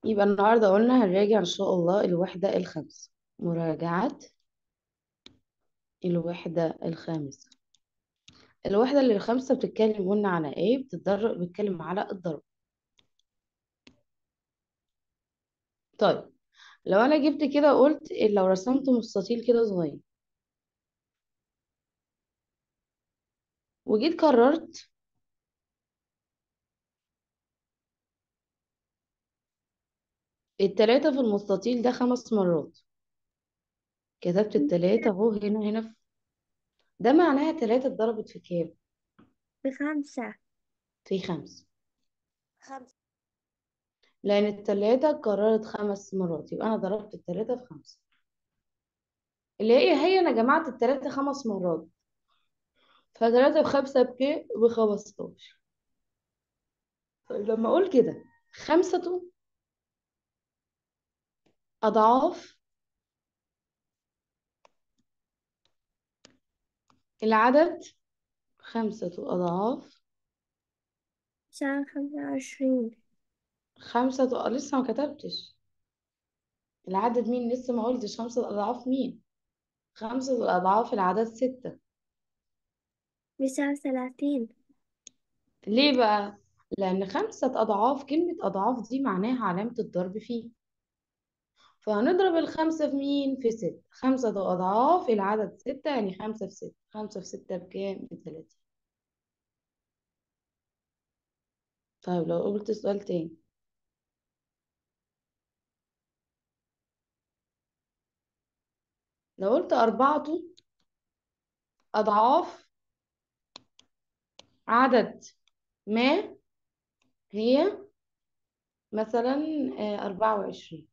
يبقى النهاردة قلنا هنراجع إن شاء الله الوحدة الخامسة مراجعة الوحدة الخامسة الوحدة اللي الخامسة بتتكلم قلنا على ايه بتتدرب بتتكلم على الضرب طيب لو انا جبت كده قلت لو رسمت مستطيل كده صغير وجيت كررت التلاتة في المستطيل ده خمس مرات كتبت التلاتة اهو هنا هنا في ده معناها تلاتة اتضربت في كام بخمسة في خمسة خمسة لأن التلاتة اتكررت خمس مرات يبقى أنا ضربت التلاتة في خمسة اللي هي هي أنا جمعت التلاتة خمس مرات فتلاتة بخمسة بكام بخمستاشر طيب لما أقول كده خمسة أضعاف العدد خمسة أضعاف ساعة خمسة وعشرين خمسة لسه ما كتبتش العدد مين لسه ما قلتش خمسة أضعاف مين خمسة أضعاف العدد ستة بساعة وثلاثين ليه بقى؟ لأن خمسة أضعاف كلمة أضعاف دي معناها علامة الضرب فيه فهنضرب الخمسة في مين؟ في ستة خمسة أضعاف العدد ستة يعني خمسة في ستة خمسة في ستة بكام؟ بتلاتين طيب لو قلت سؤال تاني لو قلت أربعة أضعاف عدد ما هي مثلا آه، أربعة وعشرين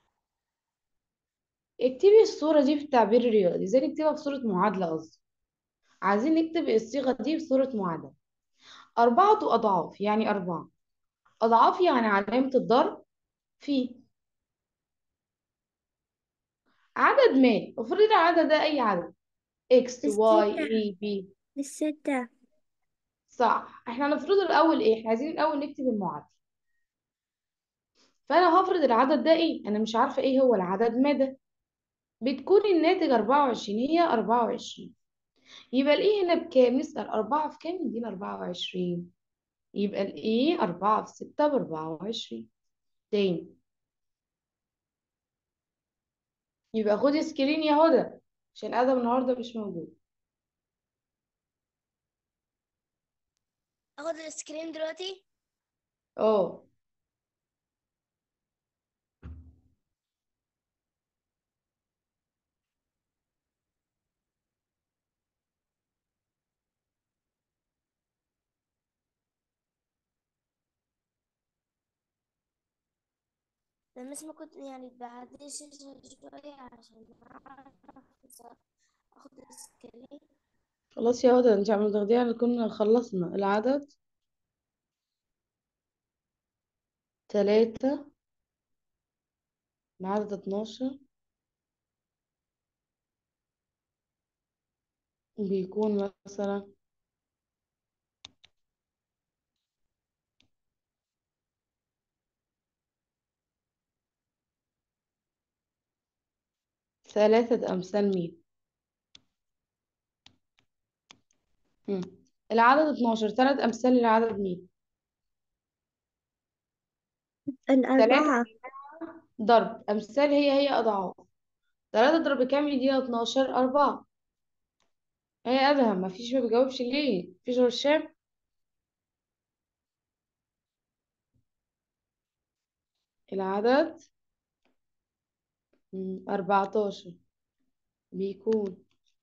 اكتبي الصورة دي في التعبير الرياضي زي نكتبها بصورة معادلة قصدي عايزين نكتب الصيغة دي بصورة معادلة أربعة أضعاف يعني أربعة أضعاف يعني علامة الضرب في عدد ما افرض العدد ده أي عدد إكس واي الستة إي بي الستة صح احنا هنفرض الأول إيه احنا عايزين الأول نكتب المعادلة فأنا هفرض العدد ده إيه أنا مش عارفة إيه هو العدد ما ده بتكون الناتج 24 هي 24 يبقى الإيه هنا بكام نسأل أربعة في كام يدينا 24 يبقى الإيه أربعة في ستة بأربعة وعشرين تاني يبقى خدي سكرين يا هدى عشان ادم النهارده مش موجود اخد السكرين دلوقتي اه لما اسمع كنت يعني بعديش شوية عشان اعرف اخد السكرين خلاص يا هدى انت عم تاخديها كنا خلصنا العدد تلاتة العدد اتناشر بيكون مثلا ثلاثة أمثال مين مم. العدد اتناشر ثلاث أمثال العدد مين ثلاثة الأربعة ضرب أمثال هي هي أضعاف ثلاثة ضرب كام يدينا اتناشر أربعة هي أدهم مفيش ما بيجاوبش ليه مفيش غير الشام العدد مم، أربعتاشر بيكون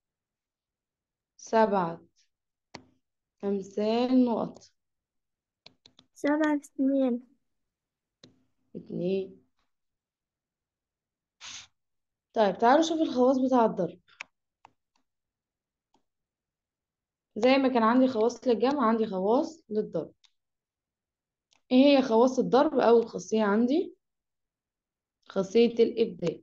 سبعة أمثال نقط سبعة في اثنين اتنين طيب تعالوا نشوف الخواص بتاع الضرب زي ما كان عندي خواص للجمع عندي خواص للضرب ايه هي خواص الضرب أول خاصية عندي خاصية الإبدال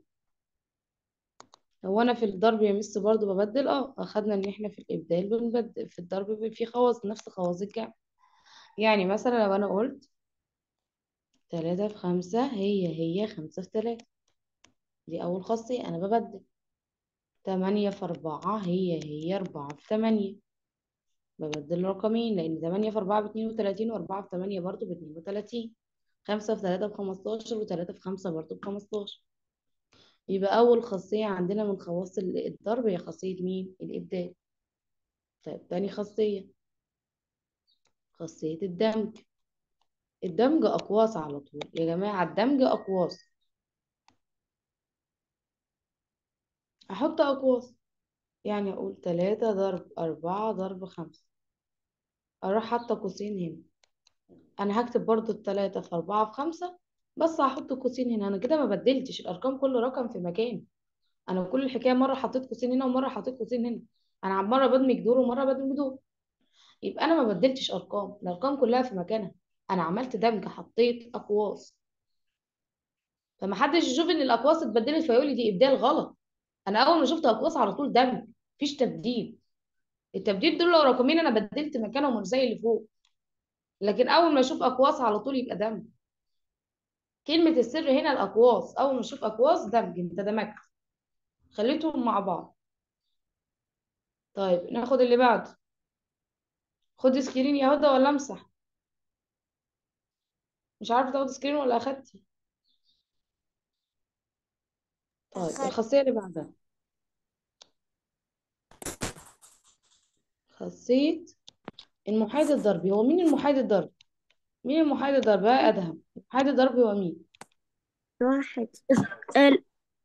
هو أنا في الضرب يا مس برضو ببدل اه أخدنا إن احنا في الإبدال بنبدل في الضرب في خواص نفس خواص الجمع يعني مثلا لو أنا قلت تلاتة في خمسة هي هي خمسة في تلاتة دي أول خاصية أنا ببدل تمانية في أربعة هي هي أربعة في تمانية ببدل رقمين لأن تمانية في أربعة باتنين وتلاتين وأربعة في تمانية برضه باتنين وتلاتين خمسة في تلاتة بخمستاشر وتلاتة في خمسة برضه بخمستاشر يبقى أول خاصية عندنا من خواص ال- الضرب هي خاصية مين؟ الإبدال طيب تاني خاصية خاصية الدمج الدمج أقواس على طول يا جماعة الدمج أقواس أحط أقواس يعني أقول تلاتة ضرب أربعة ضرب خمسة أروح حاطة قوسين هنا أنا هكتب برضو التلاتة في أربعة في خمسة بس هحط قوسين هنا أنا كده ما بدلتش الأرقام كل رقم في مكان أنا كل الحكاية مرة حطيت قوسين هنا ومرة حطيت قوسين هنا أنا عم- مرة بدمج دور ومرة بدمج دور يبقى أنا ما بدلتش أرقام الأرقام كلها في مكانها أنا عملت دمج حطيت أقواس فما حدش يشوف إن الأقواس اتبدلت فيقول لي دي إبدال غلط أنا أول ما شفت أقواس على طول دمج مفيش تبديل التبديل دول لو رقمين أنا بدلت مكانهم مش زي اللي فوق لكن أول ما أشوف أقواس على طول يبقى دمج كلمة السر هنا الأقواس أول ما أشوف أقواس دمج أنت دمجت خليتهم مع بعض طيب ناخد اللي بعده خد سكرين يا هدى ولا أمسح مش عارفة تاخد سكرين ولا أخدتي طيب أخدت الخاصية اللي بعدها خاصية المحايد الضربي هو مين المحايد الضربي مين المحايد الضربي ها أدهم المحايد الضربي هو مين واحد ال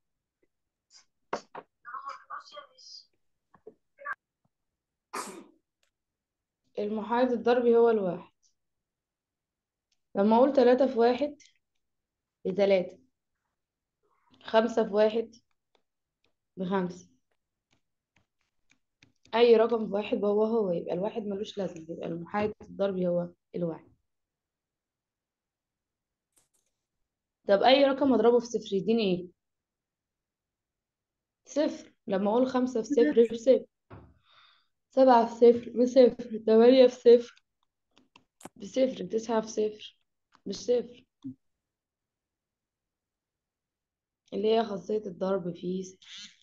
المحايد الضربي هو الواحد لما أقول تلاتة في واحد بتلاتة خمسة في واحد بخمسة أي رقم في واحد هو هو يبقى الواحد ملوش لازمة يبقى المحايد الضربي هو الواحد طب أي رقم أضربه في صفر يديني إيه؟ صفر لما أقول خمسة في صفر بصفر سبعة في صفر بصفر تمانية في صفر بصفر تسعة في صفر بصفر اللي هي خاصية الضرب في صفر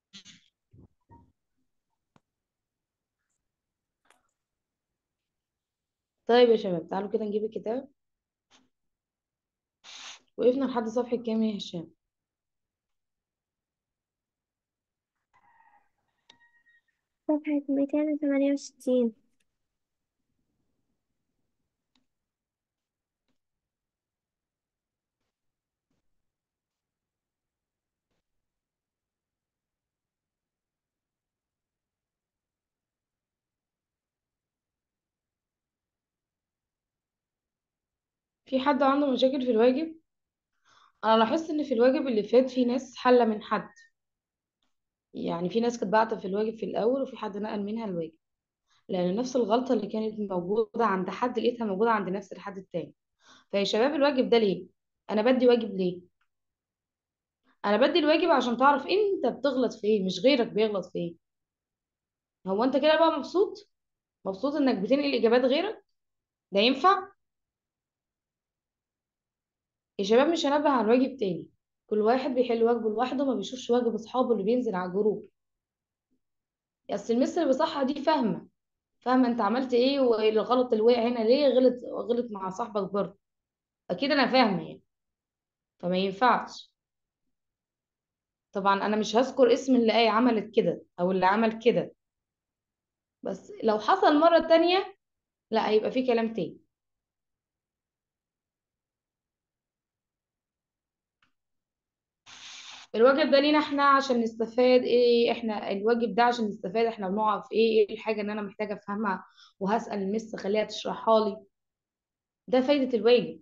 طيب يا شباب تعالوا كده نجيب الكتاب وقفنا لحد صفحة كام يا هشام صفحة ميتين وثمانية وستين في حد عنده مشاكل في الواجب أنا لاحظت إن في الواجب اللي فات في ناس حلة من حد يعني في ناس كانت بعتة في الواجب في الأول وفي حد نقل منها الواجب لأن نفس الغلطة اللي كانت موجودة عند حد لقيتها موجودة عند نفس الحد التاني فيا شباب الواجب ده ليه؟ أنا بدي واجب ليه؟ أنا بدي الواجب عشان تعرف أنت بتغلط في إيه مش غيرك بيغلط في إيه هو أنت كده بقى مبسوط؟ مبسوط إنك بتنقل إجابات غيرك؟ ده ينفع؟ يا شباب مش هنبه على الواجب تاني كل واحد بيحل واجبه لوحده ما بيشوفش واجب أصحابه اللي بينزل على الجروب أصل المس اللي بصحها دي فاهمة فاهمة أنت عملت إيه والغلط اللي وقع هنا ليه غلط غلط مع صاحبك برضه أكيد أنا فاهمة يعني فما ينفعش طبعا انا مش هذكر اسم اللي ايه عملت كده او اللي عمل كده بس لو حصل مرة تانية لا هيبقى في كلام تاني الواجب ده لينا احنا عشان نستفاد ايه احنا الواجب ده عشان نستفاد احنا بنقع في ايه ايه الحاجة ان انا محتاجة افهمها وهسأل المس خليها تشرحها لي ده فايدة الواجب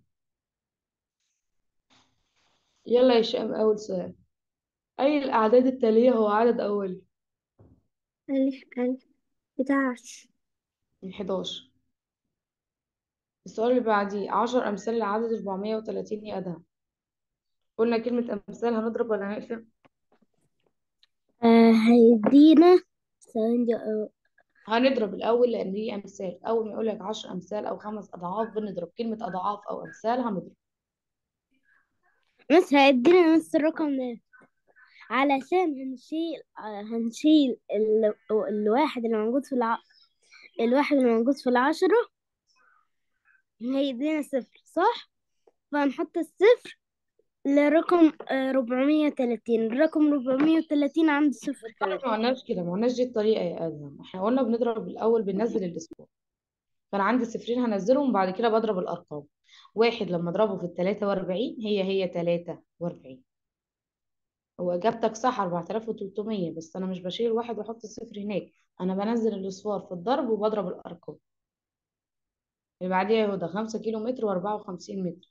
يلا يا شام اول سؤال اي الاعداد التالية هو عدد اولي ألف ألف حداش من 11 السؤال اللي بعديه 10 امثال لعدد 430 يا ادهم قلنا كلمة امثال هنضرب ولا هنقسم آه هيدينا ثواني دي- آه، هنضرب الأول لأن هي أمثال أول ما يقول لك عشر أمثال أو خمس أضعاف بنضرب كلمة أضعاف أو أمثال هنضرب مس هيدينا نفس الرقم ده علشان هنشيل هنشيل ال... الواحد اللي موجود في الع... الواحد اللي موجود في العشرة هيدينا صفر صح فهنحط الصفر لرقم ربعمية وتلاتين الرقم ربعمية وتلاتين عند صفر كمان ما قلناش كده ما قلناش دي الطريقة يا آدم احنا قلنا بنضرب الأول بننزل الأسبوع فأنا عندي صفرين هنزلهم وبعد كده بضرب الأرقام واحد لما أضربه في التلاتة وأربعين هي هي تلاتة وأربعين هو إجابتك صح أربعة آلاف وتلتمية بس أنا مش بشيل واحد وأحط الصفر هناك أنا بنزل الأصفار في الضرب وبضرب الأرقام اللي بعديها يا هدى خمسة كيلو متر وأربعة وخمسين متر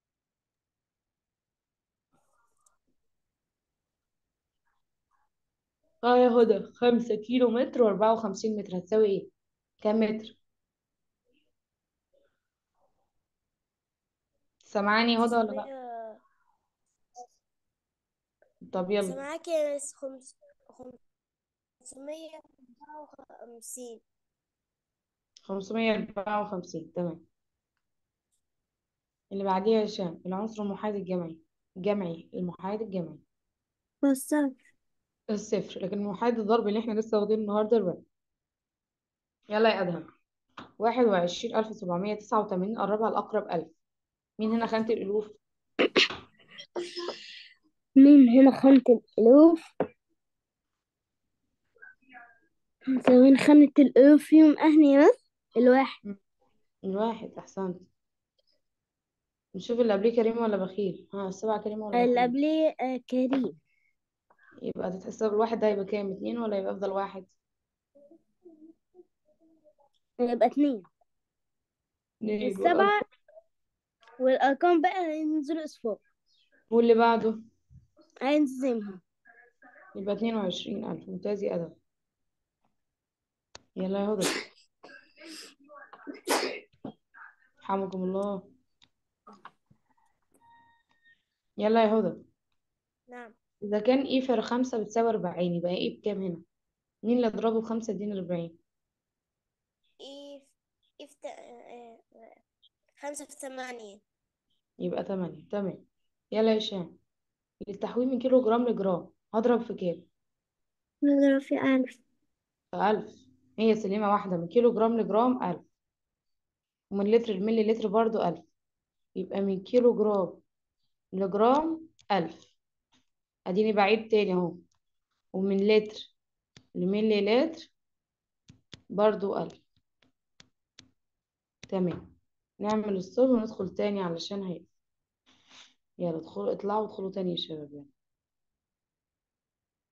اه يا هدى خمسة كيلو متر وأربعة وخمسين متر هتساوي ايه؟ كام متر؟ سامعاني يا هدى ولا لأ؟ طب يلا سامعاك يا مس خمس خمسمية أربعة وخمسين خمسمية أربعة وخمسين تمام اللي بعديها يا هشام العنصر المحايد الجمعي جمعي المحايد الجمعي بالظبط الصفر لكن المحايد الضرب اللي احنا لسه واخدينه النهارده الواحد يلا يا أدهم واحد وعشرين ألف سبعمية تسعة وتمانين قربها لأقرب ألف مين هنا خانة الألوف؟ مين هنا خانة الألوف مسوين خانة الألوف فيهم أهني بس الواحد الواحد أحسنت نشوف اللي قبليه كريم ولا بخيل ها السبعة كريم ولا اللي بخيل قبليه آه، كريم يبقى تتحسب الواحد ده يبقى كام اتنين ولا يبقى أفضل واحد يبقى اتنين يبقى والسبعة والأرقام بقى هينزلوا أصفار واللي بعده هينزلهم يبقى اتنين وعشرين ألف ممتاز يا أدم يلا يا هدى حمكم الله يلا يا هدى نعم إذا كان إيه فرق خمسة بتساوي أربعين يبقى إيه بكام هنا مين اللي أضربه بخمسة يديني الأربعين إيه إيه في خمسة في ثمانية يبقى تمانية تمام يلا يا هشام للتحويل من كيلو جرام لجرام هضرب في كام نضرب في ألف في ألف هي سليمة واحدة من كيلو جرام لجرام ألف ومن لتر لملي لتر برضو ألف يبقى من كيلو جرام لجرام ألف أديني بعيد تاني أهو ومن لتر لملي لتر برضو ألف تمام نعمل الصوب وندخل تاني علشان هي يلا ادخلوا اطلعوا ادخلوا تاني يا شباب يلا